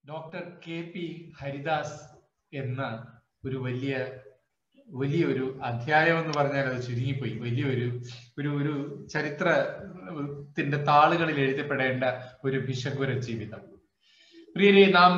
Doctor K P Haridas എന്ന ഒരു വലിയ വലിയൊരു അധ്യായം എന്ന് പറഞ്ഞാൽ അത് ചുരുങ്ങിപ്പോയി വലിയൊരു ഒരു ഒരു ചരിത്രത്തിന്റെ താളുകളിൽ എഴുതപ്പെടേണ്ട ഒരു ഭിഷഗ്വര ജീവിതം പ്രിയരെ നാം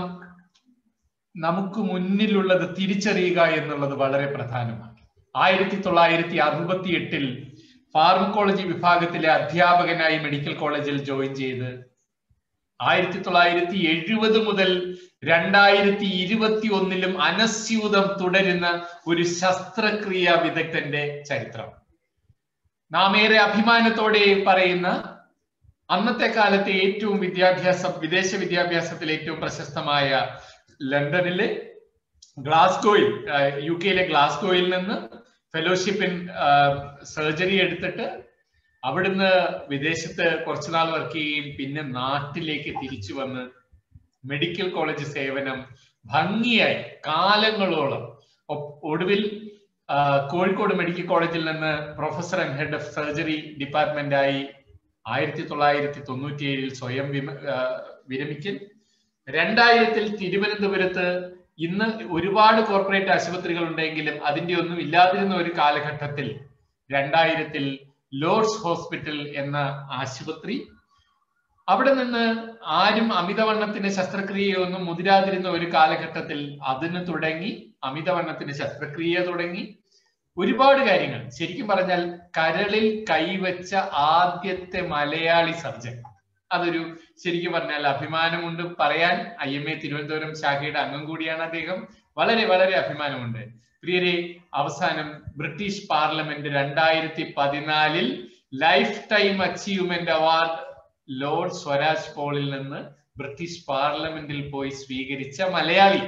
നമുക്ക് മുന്നിലുള്ളത് തിരിച്ചറിയുക എന്നുള്ളത് വളരെ പ്രധാനമാണ് ആയിരത്തി തൊള്ളായിരത്തി അറുപത്തി എട്ടിൽ ഫാർമക്കോളജി വിഭാഗത്തിലെ അധ്യാപകനായി മെഡിക്കൽ കോളേജിൽ ജോയിൻ ചെയ്ത് ആയിരത്തി തൊള്ളായിരത്തി എഴുപത് മുതൽ രണ്ടായിരത്തി ഇരുപത്തി ഒന്നിലും അനസ്യൂതം തുടരുന്ന ഒരു ശസ്ത്രക്രിയ വിദഗ്ധന്റെ ചരിത്രം നാം ഏറെ അഭിമാനത്തോടെ പറയുന്ന അന്നത്തെ കാലത്തെ ഏറ്റവും വിദ്യാഭ്യാസം വിദേശ വിദ്യാഭ്യാസത്തിൽ ഏറ്റവും പ്രശസ്തമായ ലണ്ടനിലെ ഗ്ലാസ്ഗോയിൽ യു കെയിലെ ഗ്ലാസ്ഗോയിൽ നിന്ന് ഫെലോഷിപ്പ് ഇൻ സർജറി എടുത്തിട്ട് അവിടുന്ന് വിദേശത്ത് കുറച്ചുനാൾ വർക്ക് ചെയ്യുകയും പിന്നെ നാട്ടിലേക്ക് തിരിച്ചു വന്ന് മെഡിക്കൽ കോളേജ് സേവനം ഭംഗിയായി കാലങ്ങളോളം ഒടുവിൽ കോഴിക്കോട് മെഡിക്കൽ കോളേജിൽ നിന്ന് professor and head of surgery ഡിപ്പാർട്ട്മെന്റായി ആയിരത്തി തൊള്ളായിരത്തി തൊണ്ണൂറ്റിയേഴിൽ സ്വയം വിരമിക്കൽ രണ്ടായിരത്തിൽ തിരുവനന്തപുരത്ത് ഇന്ന് ഒരുപാട് കോർപ്പറേറ്റ് ആശുപത്രികൾ ഉണ്ടെങ്കിലും അതിന്റെ ഒന്നും ഇല്ലാതിരുന്ന ഒരു കാലഘട്ടത്തിൽ രണ്ടായിരത്തിൽ ലോർഡ്സ് ഹോസ്പിറ്റൽ എന്ന ആശുപത്രി അവിടെ നിന്ന് ആരും അമിതവണ്ണത്തിന് ശസ്ത്രക്രിയയൊന്നും മുതിരാതിരുന്ന ഒരു കാലഘട്ടത്തിൽ അതിന് തുടങ്ങി അമിതവണ്ണത്തിന് ശസ്ത്രക്രിയ തുടങ്ങി ഒരുപാട് കാര്യങ്ങൾ ശരിക്കും പറഞ്ഞാൽ കരളിൽ കൈവച്ച ആദ്യത്തെ മലയാളി സർജൻ അതൊരു ശരിക്കും പറഞ്ഞാൽ അഭിമാനമുണ്ട് പറയാൻ ഐ എം എ തിരുവനന്തപുരം ശാഖയുടെ അംഗം കൂടിയാണ് അദ്ദേഹം വളരെ വളരെ അഭിമാനമുണ്ട് പ്രിയരെ അവസാനം ബ്രിട്ടീഷ് പാർലമെന്റ് രണ്ടായിരത്തി പതിനാലിൽ lifetime achievement award lord Swraj പോളിൽ നിന്ന് ബ്രിട്ടീഷ് പാർലമെന്റിൽ പോയി സ്വീകരിച്ച മലയാളി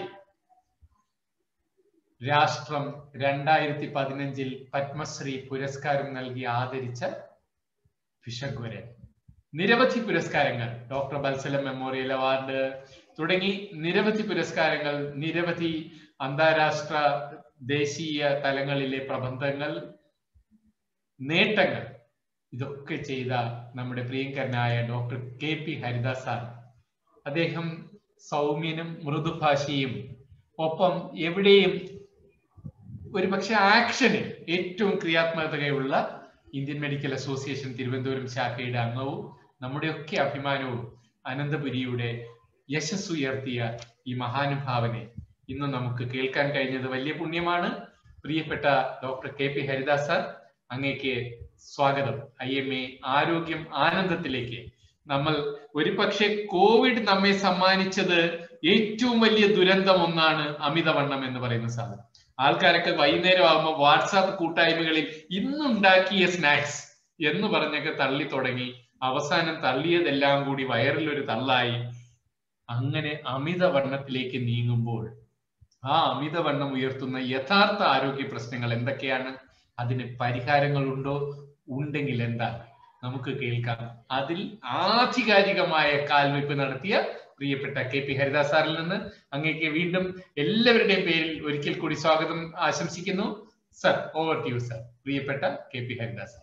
രാഷ്ട്രം രണ്ടായിരത്തി പതിനഞ്ചിൽ പത്മശ്രീ പുരസ്കാരം നൽകി ആദരിച്ച ഭിഷഗ്വരൻ നിരവധി പുരസ്കാരങ്ങൾ ഡോക്ടർ ബത്സലം മെമ്മോറിയൽ അവാർഡ് തുടങ്ങി നിരവധി പുരസ്കാരങ്ങൾ നിരവധി അന്താരാഷ്ട്ര ദേശീയ തലങ്ങളിലെ പ്രബന്ധങ്ങൾ നേട്ടങ്ങൾ ഇതൊക്കെ ചെയ്ത നമ്മുടെ പ്രിയങ്കരനായ doctor K P Haridas sir അദ്ദേഹം സൗമ്യനും മൃദുഭാഷിയും ഒപ്പം എവിടെയും ഒരു പക്ഷെ ആക്ഷനിൽ ഏറ്റവും ക്രിയാത്മകതയുള്ള ഇന്ത്യൻ മെഡിക്കൽ അസോസിയേഷൻ തിരുവനന്തപുരം ശാഖയുടെ അംഗവും നമ്മുടെയൊക്കെ അഭിമാനവും അനന്തപുരിയുടെ യശസ് ഉയർത്തിയ ഈ മഹാനുഭാവനെ ഇന്ന് നമുക്ക് കേൾക്കാൻ കഴിഞ്ഞത് വലിയ പുണ്യമാണ് പ്രിയപ്പെട്ട doctor K P Haridas sir അങ്ങേക്ക് സ്വാഗതം ഐ എം എ ആരോഗ്യം ആനന്ദത്തിലേക്ക് നമ്മൾ ഒരു പക്ഷേ കോവിഡ് നമ്മെ സമ്മാനിച്ചത് ഏറ്റവും വലിയ ദുരന്തം ഒന്നാണ് അമിതവണ്ണം എന്ന് പറയുന്ന സാധനം ആൾക്കാരൊക്കെ വൈകുന്നേരം ആകുമ്പോൾ വാട്സാപ്പ് കൂട്ടായ്മകളിൽ ഇന്നുണ്ടാക്കിയ സ്നാക്സ് എന്ന് പറഞ്ഞൊക്കെ തള്ളി തുടങ്ങി അവസാനം തള്ളിയതെല്ലാം കൂടി വയറിൽ ഒരു തള്ളായി അങ്ങനെ അമിതവണ്ണത്തിലേക്ക് നീങ്ങുമ്പോൾ ആ അമിതവണ്ണം ഉയർത്തുന്ന യഥാർത്ഥ ആരോഗ്യ പ്രശ്നങ്ങൾ എന്തൊക്കെയാണ് അതിന് പരിഹാരങ്ങളുണ്ടോ ഉണ്ടെങ്കിൽ എന്താണ് നമുക്ക് കേൾക്കാം അതിൽ ആധികാരികമായ കാൽവയ്പ് നടത്തിയ പ്രിയപ്പെട്ട കെ പി ഹരിദാസ് സാറിൽ നിന്ന് അങ്ങേക്ക് വീണ്ടും എല്ലാവരുടെയും പേരിൽ ഒരിക്കൽ കൂടി സ്വാഗതം ആശംസിക്കുന്നു sir over to you sir പ്രിയപ്പെട്ട K P Haridas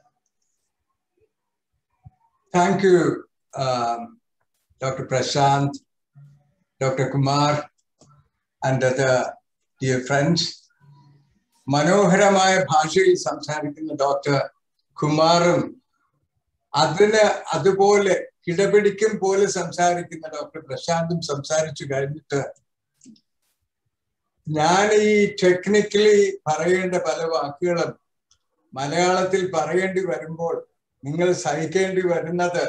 thank you doctor Prashant doctor Kumar and other dear friends മനോഹരമായ ഭാഷയിൽ സംസാരിക്കുന്ന ഡോക്ടർ കുമാറും അതിന് അതുപോലെ കിടപിടിക്കും പോലെ സംസാരിക്കുന്ന ഡോക്ടർ പ്രശാന്തും സംസാരിച്ചു കഴിഞ്ഞിട്ട് ഞാൻ ഈ ടെക്നിക്കലി പറയേണ്ട പല വാക്കുകളും മലയാളത്തിൽ പറയേണ്ടി വരുമ്പോൾ നിങ്ങൾ സഹിക്കേണ്ടി വരുന്നത്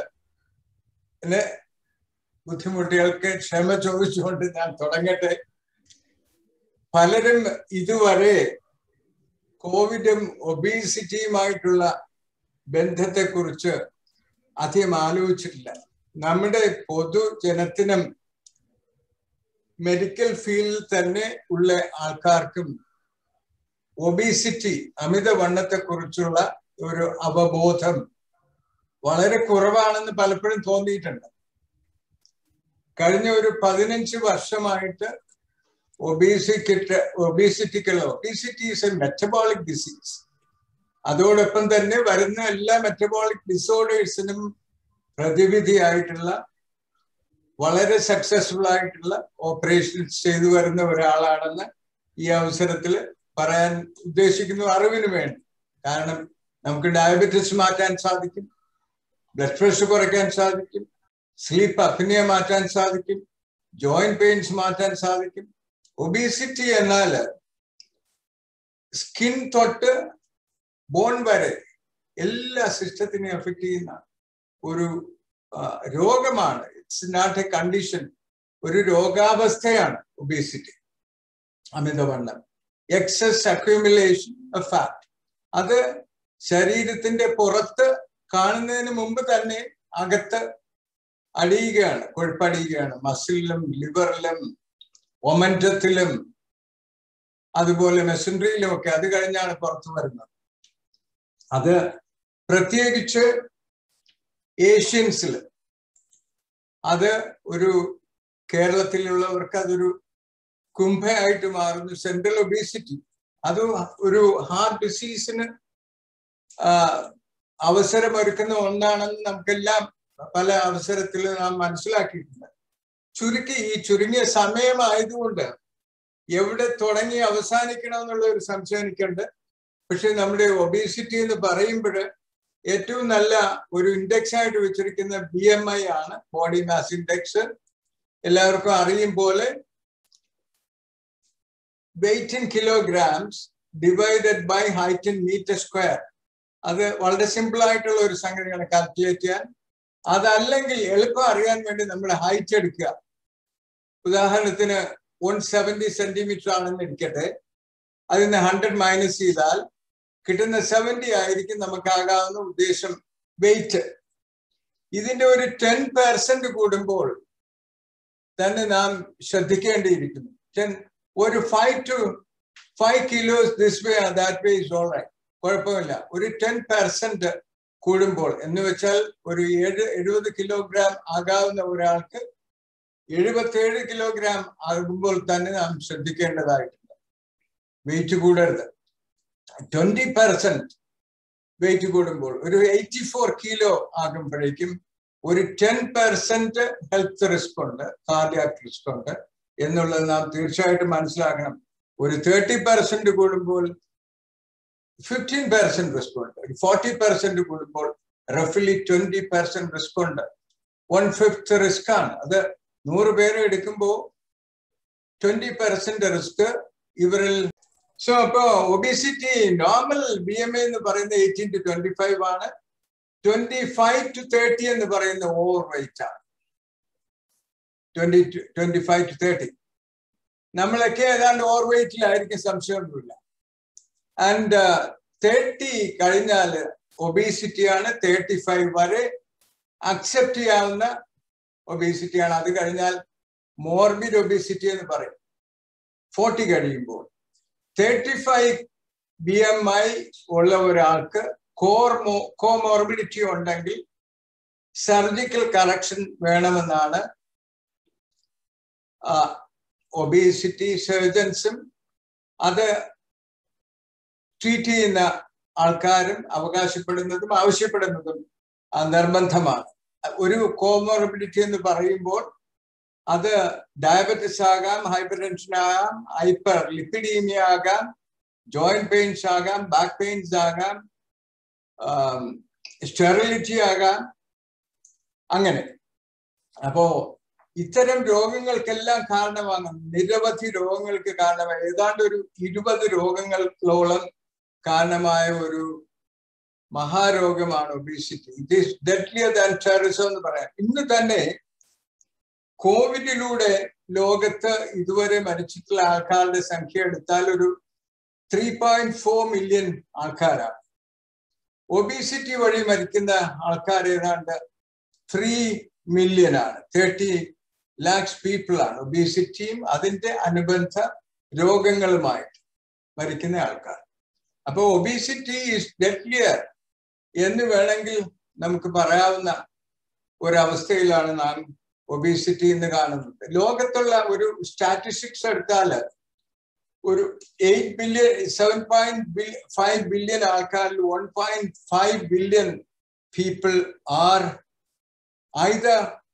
ബുദ്ധിമുട്ടുകൾക്ക് ക്ഷമ ചോദിച്ചുകൊണ്ട് ഞാൻ തുടങ്ങട്ടെ പലരും ഇതുവരെ കോവിഡും ഒബീസിറ്റിയുമായിട്ടുള്ള ബന്ധത്തെക്കുറിച്ച് അധികം ആലോചിച്ചിട്ടില്ല നമ്മുടെ പൊതുജനത്തിനും മെഡിക്കൽ ഫീൽഡിൽ തന്നെ ഉള്ള ആൾക്കാർക്കും ഒബീസിറ്റി അമിതവണ്ണത്തെക്കുറിച്ചുള്ള ഒരു അവബോധം വളരെ കുറവാണെന്ന് പലപ്പോഴും തോന്നിയിട്ടുണ്ട് കഴിഞ്ഞ ഒരു പതിനഞ്ച് വർഷമായിട്ട് ഒബീസിക്ക് ഒബീസിറ്റിക്കുള്ള obesity is a metabolic disease അതോടൊപ്പം തന്നെ വരുന്ന എല്ലാ മെറ്റബോളിക് ഡിസോർഡേഴ്സിനും പ്രതിവിധിയായിട്ടുള്ള വളരെ സക്സസ്ഫുൾ ആയിട്ടുള്ള ഓപ്പറേഷൻസ് ചെയ്തു വരുന്ന ഒരാളാണെന്ന് ഈ അവസരത്തിൽ പറയാൻ ഉദ്ദേശിക്കുന്നു അറിവിന് വേണ്ടി കാരണം നമുക്ക് ഡയബറ്റീസ് മാറ്റാൻ സാധിക്കും ബ്ലഡ് പ്രഷർ കുറയ്ക്കാൻ സാധിക്കും സ്ലീപ്പ് അപ്നിയ മാറ്റാൻ സാധിക്കും ജോയിന്റ് പെയിൻസ് മാറ്റാൻ സാധിക്കും ഒബീസിറ്റി എന്നാൽ സ്കിൻ തൊട്ട് ബോൺ വരെ എല്ലാ സിസ്റ്റത്തിനെയും എഫക്ട് ചെയ്യുന്ന ഒരു രോഗമാണ് ഇറ്റ്സ് നോട്ട് എ കണ്ടീഷൻ ഒരു രോഗാവസ്ഥയാണ് ഒബീസിറ്റി അമിതവണ്ണം എക്സസ് അക്യൂമുലേഷൻ ഓഫ് ഫാറ്റ് അത് ശരീരത്തിന്റെ പുറത്ത് കാണുന്നതിന് മുമ്പ് തന്നെ അകത്ത് അടിയുകയാണ് കൊഴുപ്പടിയുകയാണ് മസിലിലും ലിവറിലും ഒമൻറ്റത്തിലും അതുപോലെ മെസൻട്രിയിലും ഒക്കെ അത് കഴിഞ്ഞാണ് പുറത്തു വരുന്നത് അത് പ്രത്യേകിച്ച് ഏഷ്യൻസിൽ അത് ഒരു കേരളത്തിലുള്ളവർക്ക് അതൊരു കുംഭയായിട്ട് മാറുന്നു സെൻട്രൽ ഒബീസിറ്റി അത് ഒരു ഹാർട്ട് ഡിസീസിന് അവസരമൊരുക്കുന്ന ഒന്നാണെന്ന് നമുക്കെല്ലാം പല അവസരത്തിൽ നാം മനസ്സിലാക്കിയിട്ടുണ്ട് ചുരുക്കി ഈ ചുരുങ്ങിയ സമയമായതുകൊണ്ട് എവിടെ തുടങ്ങി അവസാനിക്കണം എന്നുള്ള ഒരു സംശയം എനിക്കുണ്ട് പക്ഷെ നമ്മുടെ ഒബീസിറ്റി എന്ന് പറയുമ്പോൾ ഏറ്റവും നല്ല ഒരു ഇൻഡെക്സ് ആയിട്ട് വെച്ചിരിക്കുന്ന ബി എം ഐ ആണ് ബോഡി മാസ് ഇൻഡെക്സ് എല്ലാവർക്കും അറിയും പോലെ weight in kilograms divided by height in metre square അത് വളരെ സിമ്പിൾ ആയിട്ടുള്ള ഒരു സംഗതിയാണ് കാൽക്കുലേറ്റ് ചെയ്യാൻ അതല്ലെങ്കിൽ എളുപ്പം അറിയാൻ വേണ്ടി നമ്മൾ ഹൈറ്റ് എടുക്കുക ഉദാഹരണത്തിന് വൺ സെവൻറ്റി സെന്റിമീറ്റർ ആണെന്ന് ഇരിക്കട്ടെ അതിൽ നിന്ന് ഹൺഡ്രഡ് മൈനസ് ചെയ്താൽ കിട്ടുന്ന സെവൻറ്റി ആയിരിക്കും നമുക്കാകാവുന്ന ഉദ്ദേശം വെയിറ്റ് ഇതിന്റെ ഒരു ടെൻ പെർസെന്റ് കൂടുമ്പോൾ തന്നെ നാം ശ്രദ്ധിക്കേണ്ടിയിരിക്കുന്നു ടെൻ ഒരു five to five kilos this way that way is all right കുഴപ്പമില്ല ഒരു ടെൻ പെർസെന്റ് കൂടുമ്പോൾ എന്ന് വെച്ചാൽ ഒരു ഏഴ് എഴുപത് കിലോഗ്രാം ആകാവുന്ന ഒരാൾക്ക് എഴുപത്തേഴ് കിലോഗ്രാം ആകുമ്പോൾ തന്നെ നാം ശ്രദ്ധിക്കേണ്ടതായിട്ടുണ്ട് വെയിറ്റ് കൂടരുത് ട്വന്റി പെർസെന്റ് വെയിറ്റ് കൂടുമ്പോൾ ഒരു എയ്റ്റി ഫോർ കിലോ ആകുമ്പോഴേക്കും ഒരു ടെൻ പെർസെന്റ് ഹെൽത്ത് റിസ്ക് ഉണ്ട് കാർഡിയാക് റിസ്ക് ഉണ്ട് എന്നുള്ളത് നാം തീർച്ചയായിട്ടും മനസ്സിലാക്കണം ഒരു തേർട്ടി പെർസെന്റ് കൂടുമ്പോൾ ഫിഫ്റ്റീൻ പെർസെന്റ് റിസ്ക് ഉണ്ട് ഒരു ഫോർട്ടി പെർസെന്റ് കൂടുമ്പോൾ റഫ്ലി ട്വന്റി പെർസെന്റ് റിസ്ക് ഉണ്ട് വൺ ഫിഫ്ത്ത് റിസ്ക് ആണ് അത് നൂറ് പേരെ എടുക്കുമ്പോൾ ട്വന്റി പെർസെന്റ് റിസ്ക് ഇവരിൽ സോ അപ്പോ obesity normal B M A എന്ന് പറയുന്ന എയ്റ്റീൻ ടു ട്വന്റി ഫൈവ് ആണ് ട്വന്റി ഫൈവ് ടു തേർട്ടി എന്ന് പറയുന്ന ഓവർ വെയിറ്റ് ആണ് twenty twenty five to thirty നമ്മളൊക്കെ ഏതാണ്ട് ഓവർ വെയിറ്റിലായിരിക്കും സംശയമൊന്നുമില്ല ആൻഡ് തേർട്ടി കഴിഞ്ഞാൽ ഒബീസിറ്റിയാണ് തേർട്ടി ഫൈവ് വരെ അക്സെപ്റ്റ് ചെയ്യാവുന്ന ഒബീസിറ്റിയാണ് അത് കഴിഞ്ഞാൽ മോർബിഡ് ഒബീസിറ്റി എന്ന് പറയും ഫോർട്ടി കഴിയുമ്പോൾ thirty five B M I ഉള്ള ഒരാൾക്ക് കോർമോ കോമോർബിഡിറ്റി ഉണ്ടെങ്കിൽ സർജിക്കൽ കറക്ഷൻ വേണമെന്നാണ് ഒബീസിറ്റി സർജൻസും അത് ട്രീറ്റ് ചെയ്യുന്ന ആൾക്കാരും അവകാശപ്പെടുന്നതും ആവശ്യപ്പെടുന്നതും നിർബന്ധമാണ് ഒരു കോമോർബിഡിറ്റി എന്ന് പറയുമ്പോൾ അത് ഡയബറ്റിസ് ആകാം ഹൈപ്പർ ടെൻഷൻ ആകാം ഹൈപ്പർ ലിപ്പിഡീമിയ ആകാം ജോയിന്റ് പെയിൻസ് ആകാം ബാക്ക് പെയിൻസ് ആകാം സ്റ്റെറിലിറ്റി ആകാം അങ്ങനെ അപ്പോ ഇത്തരം രോഗങ്ങൾക്കെല്ലാം കാരണമാകും നിരവധി രോഗങ്ങൾക്ക് കാരണമായി ഏതാണ്ട് ഒരു ഇരുപത് രോഗങ്ങളോളം കാരണമായ ഒരു മഹാരോഗമാണ് obesity it is deadlier than terrorism എന്ന് പറയാം ഇന്ന് തന്നെ കോവിഡിലൂടെ ലോകത്ത് ഇതുവരെ മരിച്ചിട്ടുള്ള ആൾക്കാരുടെ സംഖ്യ എടുത്താൽ ഒരു ത്രീ പോയിന്റ് ഫോർ മില്യൺ ആൾക്കാരാണ് ഒബീസിറ്റി വഴി മരിക്കുന്ന ആൾക്കാർ ഏതാണ്ട് ത്രീ മില്യൺ ആണ് തേർട്ടി ലാക്സ് പീപ്പിൾ ആണ് ഒബീസിറ്റിയും അതിന്റെ അനുബന്ധ രോഗങ്ങളുമായിട്ട് മരിക്കുന്ന ആൾക്കാർ അപ്പൊ ഒബീസിറ്റി ഈസ് ഡെഡ്ലിയർ എന്ന് വേണമെങ്കിൽ നമുക്ക് പറയാവുന്ന ഒരവസ്ഥയിലാണ് നാം ഒബീസിറ്റി എന്ന് കാണുന്നത് ലോകത്തുള്ള ഒരു സ്റ്റാറ്റിസ്റ്റിക്സ് എടുത്താൽ ഒരു eight billion seven point five billion ആൾക്കാരിൽ one point five billion people are either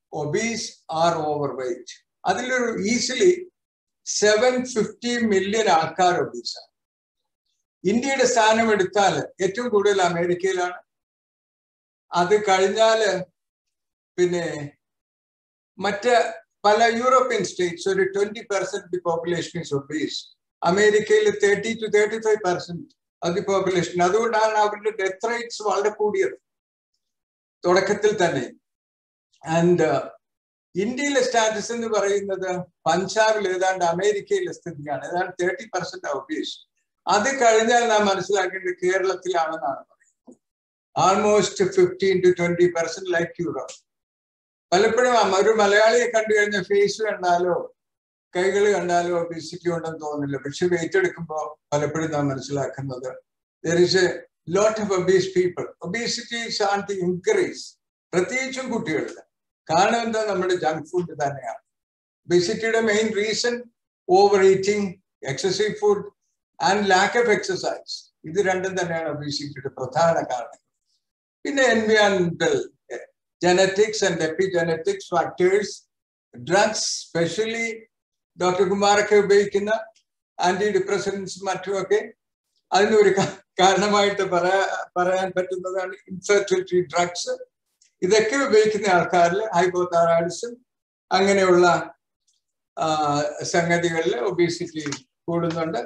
obese or overweight അതിലൊരു ഈസിലി സെവൻ ഫിഫ്റ്റി മില്യൺ ആൾക്കാർ ഒബീസാണ് ഇന്ത്യയുടെ സ്ഥാനം എടുത്താൽ ഏറ്റവും കൂടുതൽ അമേരിക്കയിലാണ് അത് കഴിഞ്ഞാല് പിന്നെ മറ്റ് പല യൂറോപ്യൻ സ്റ്റേറ്റ്സ് ഒരു twenty percent the population is obese അമേരിക്കയിൽ thirty to thirty five percent അത് ദി പോപ്പുലേഷൻ അതുകൊണ്ടാണ് അവരുടെ ഡെത്ത് റേറ്റ്സ് വളരെ കൂടിയത് തുടക്കത്തിൽ തന്നെ ആൻഡ് ഇന്ത്യയിലെ സ്റ്റാറ്റസ് എന്ന് പറയുന്നത് പഞ്ചാബിൽ ഏതാണ്ട് അമേരിക്കയിലെ സ്ഥിതിയാണ് ഏതാണ്ട് തേർട്ടി പെർസെന്റ് ഒബീസ് അത് കഴിഞ്ഞാൽ നാം മനസ്സിലാക്കേണ്ടത് കേരളത്തിലാണെന്നാണ് പറയുന്നത് almost fifteen to twenty percent like Europe പലപ്പോഴും ഒരു മലയാളിയെ കണ്ടു കഴിഞ്ഞാൽ ഫേസ് കണ്ടാലോ കൈകൾ കണ്ടാലോ ഒബിസിറ്റി ഉണ്ടെന്ന് തോന്നുന്നില്ല പക്ഷെ വെയിറ്റ് എടുക്കുമ്പോൾ പലപ്പോഴും നാം മനസ്സിലാക്കുന്നത് there is a lot of obese people obesity on the increase പ്രത്യേകിച്ചും കുട്ടികളിൽ കാരണം എന്താ നമ്മുടെ ജങ്ക് ഫുഡ് തന്നെയാണ് ഒബിസിറ്റിയുടെ main reason over eating excessive food and lack of exercise ഇത് രണ്ടും തന്നെയാണ് ഒബീസിറ്റിയുടെ പ്രധാന കാരണം പിന്നെ എൻവിയോൺമെന്റൽ genetics and epigenetics factors drugs specially doctor കുമാരൊക്കെ ഉപയോഗിക്കുന്ന ആന്റി ഡിപ്രസൻസ് മറ്റുമൊക്കെ അതിനൊരു കാരണമായിട്ട് പറയാ പറയാൻ പറ്റുന്നതാണ് ഇൻഫെർട്ടിലിറ്റി ഡ്രഗ്സ് ഇതൊക്കെ ഉപയോഗിക്കുന്ന ആൾക്കാരിൽ ഹൈപ്പോതാറായിഡ്സും അങ്ങനെയുള്ള സംഗതികളിൽ ഒബീസിറ്റി കൂടുന്നുണ്ട്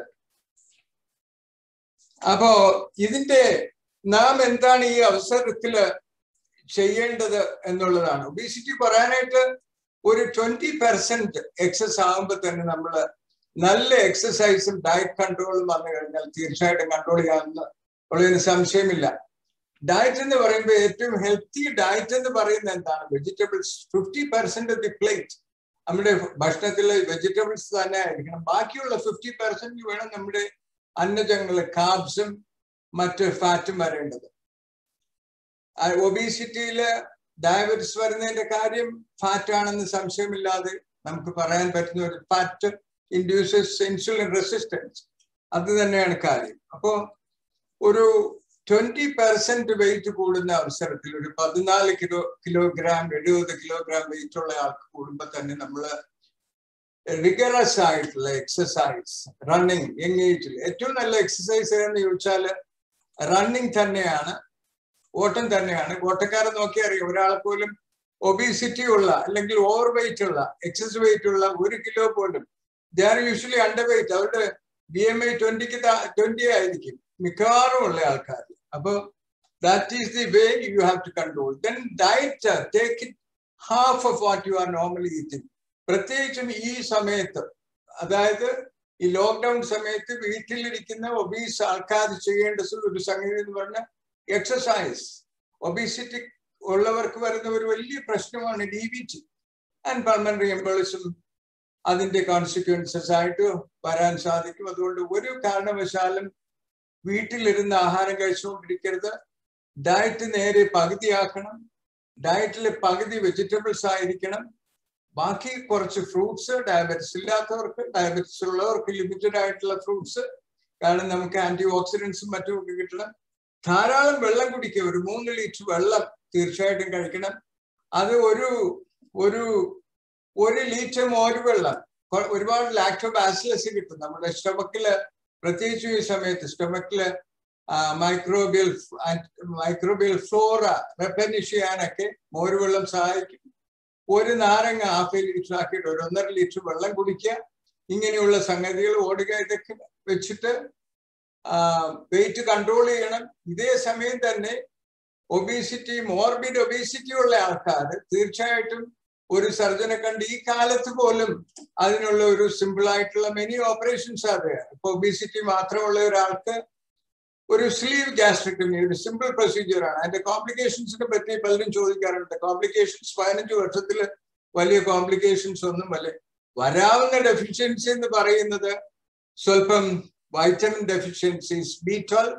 അപ്പോ ഇതിന്റെ നാം എന്താണ് ഈ അവസരത്തില് ചെയ്യേണ്ടത് എന്നുള്ളതാണ് ഒബീസിറ്റി പറയാനായിട്ട് ഒരു ട്വന്റി പെർസെന്റ് എക്സസ് ആകുമ്പോൾ തന്നെ നമ്മൾ നല്ല എക്സസൈസും ഡയറ്റ് കൺട്രോളും വന്നു കഴിഞ്ഞാൽ തീർച്ചയായിട്ടും കൺട്രോൾ ചെയ്യാമെന്ന് ഉള്ളതിന് സംശയമില്ല ഡയറ്റ് എന്ന് പറയുമ്പോൾ ഏറ്റവും ഹെൽത്തി ഡയറ്റ് എന്ന് പറയുന്നത് എന്താണ് vegetables fifty percent of the plate നമ്മുടെ ഭക്ഷണത്തിലെ വെജിറ്റബിൾസ് തന്നെ ആയിരിക്കണം ബാക്കിയുള്ള ഫിഫ്റ്റി പെർസെന്റ് വേണം നമ്മുടെ അന്നജങ്ങള് കാബ്സും മറ്റ് ഫാറ്റും വരേണ്ടത് ഒബീസിറ്റിയില് ഡയബറ്റിസ് വരുന്നതിന്റെ കാര്യം ഫാറ്റ് ആണെന്ന് സംശയമില്ലാതെ നമുക്ക് പറയാൻ പറ്റുന്ന ഒരു ഫാറ്റ് ഇൻഡ്യൂസസ് ഇൻസുലിൻ റെസിസ്റ്റൻസ് അത് തന്നെയാണ് കാര്യം അപ്പോ ഒരു ട്വന്റി പെർസെന്റ് വെയിറ്റ് കൂടുന്ന അവസരത്തിൽ ഒരു പതിനാല് കിലോ കിലോഗ്രാം എഴുപത് കിലോഗ്രാം വെയിറ്റ് ഉള്ള ആൾക്ക് കൂടുമ്പോൾ തന്നെ നമ്മൾ റിഗറസ് ആയിട്ടുള്ള എക്സസൈസ് റണ്ണിങ് യങ് ഏജിൽ ഏറ്റവും നല്ല എക്സസൈസ് എന്ന് ചോദിച്ചാൽ റണ്ണിങ് തന്നെയാണ് ഓട്ടം തന്നെയാണ് ഓട്ടക്കാരൻ നോക്കി അറിയാം ഒരാളെ പോലും ഒബീസിറ്റി ഉള്ള അല്ലെങ്കിൽ ഓവർ വെയിറ്റ് ഉള്ള എക്സസ് വെയിറ്റ് ഉള്ള ഒരു കിലോ പോലും they are usually under weight അവരുടെ ബി എം ഐ ട്വന്റിക്ക് ട്വന്റി ആയിരിക്കും മിക്കവാറും ഉള്ള ആൾക്കാർ അപ്പൊ that is the way you have to control then diet take it half of what you are normally eating പ്രത്യേകിച്ചും ഈ സമയത്ത് അതായത് ഈ ലോക്ക്ഡൌൺ സമയത്ത് വീട്ടിലിരിക്കുന്ന ഒബീസ് ആൾക്കാർ ചെയ്യേണ്ട ഒരു സംഗതി എന്ന് പറഞ്ഞാൽ എക്സസൈസ് ഒബീസിറ്റി ഉള്ളവർക്ക് വരുന്ന ഒരു വലിയ പ്രശ്നമാണ് D B T and pulmonary embolism അതിന്റെ കോൺസിക്വൻസസ് ആയിട്ട് വരാൻ സാധിക്കും അതുകൊണ്ട് ഒരു കാരണവശാലും വീട്ടിലിരുന്ന് ആഹാരം കഴിച്ചുകൊണ്ടിരിക്കരുത് ഡയറ്റ് നേരെ പകുതിയാക്കണം ഡയറ്റിൽ പകുതി വെജിറ്റബിൾസ് ആയിരിക്കണം ബാക്കി കുറച്ച് ഫ്രൂട്ട്സ് ഡയബറ്റിസ് ഇല്ലാത്തവർക്ക് ഡയബറ്റിസ് ഉള്ളവർക്ക് ലിമിറ്റഡ് ആയിട്ടുള്ള ഫ്രൂട്ട്സ് കാരണം നമുക്ക് ആന്റി ഓക്സിഡൻസും മറ്റും ഒക്കെ കിട്ടണം ധാരാളം വെള്ളം കുടിക്കുക ഒരു മൂന്ന് ലിറ്റർ വെള്ളം തീർച്ചയായിട്ടും കഴിക്കണം അത് ഒരു ഒരു ഒരു ലിറ്റർ മോര് വെള്ളം ഒരുപാട് ലാക്ടോബാസിലസ് കിട്ടും നമ്മുടെ സ്റ്റൊമക്കില് പ്രത്യേകിച്ച് ഈ സമയത്ത് സ്റ്റൊമക്കില് മൈക്രോബിയൽ മൈക്രോബിയൽ ഫ്ലോറ റെപ്പനിഷ് ചെയ്യാനൊക്കെ മോര് വെള്ളം സഹായിക്കും ഒരു നാരങ്ങ ഹാഫ് ലിറ്റർ ആക്കിയിട്ട് ഒരു ഒന്നര ലിറ്റർ വെള്ളം കുടിക്കുക ഇങ്ങനെയുള്ള സംഗതികൾ ഓടുക ഇതൊക്കെ വെച്ചിട്ട് വെയിറ്റ് കൺട്രോൾ ചെയ്യണം ഇതേ സമയം തന്നെ ഒബീസിറ്റി മോർബിഡ് ഒബീസിറ്റി ഉള്ള ആൾക്കാർ തീർച്ചയായിട്ടും ഒരു സർജനെ കണ്ട് ഈ കാലത്ത് പോലും അതിനുള്ള ഒരു സിമ്പിൾ ആയിട്ടുള്ള മെനി ഓപ്പറേഷൻസ് അറിയാം ഇപ്പൊ ഒബീസിറ്റി മാത്രമുള്ള ഒരാൾക്ക് ഒരു സ്ലീവ് ഗ്യാസ്ട്രിക്ടമി ഒരു സിമ്പിൾ പ്രൊസീജിയർ ആണ് അതിന്റെ കോംപ്ലിക്കേഷൻസിനെ പറ്റി പലരും ചോദിക്കാറുണ്ട് കോംപ്ലിക്കേഷൻസ് പതിനഞ്ച് വർഷത്തിൽ വലിയ കോംപ്ലിക്കേഷൻസ് ഒന്നും വലിയ വരാവുന്ന ഡെഫിഷ്യൻസി എന്ന് പറയുന്നത് സ്വല്പം vitamin deficiencies B twelve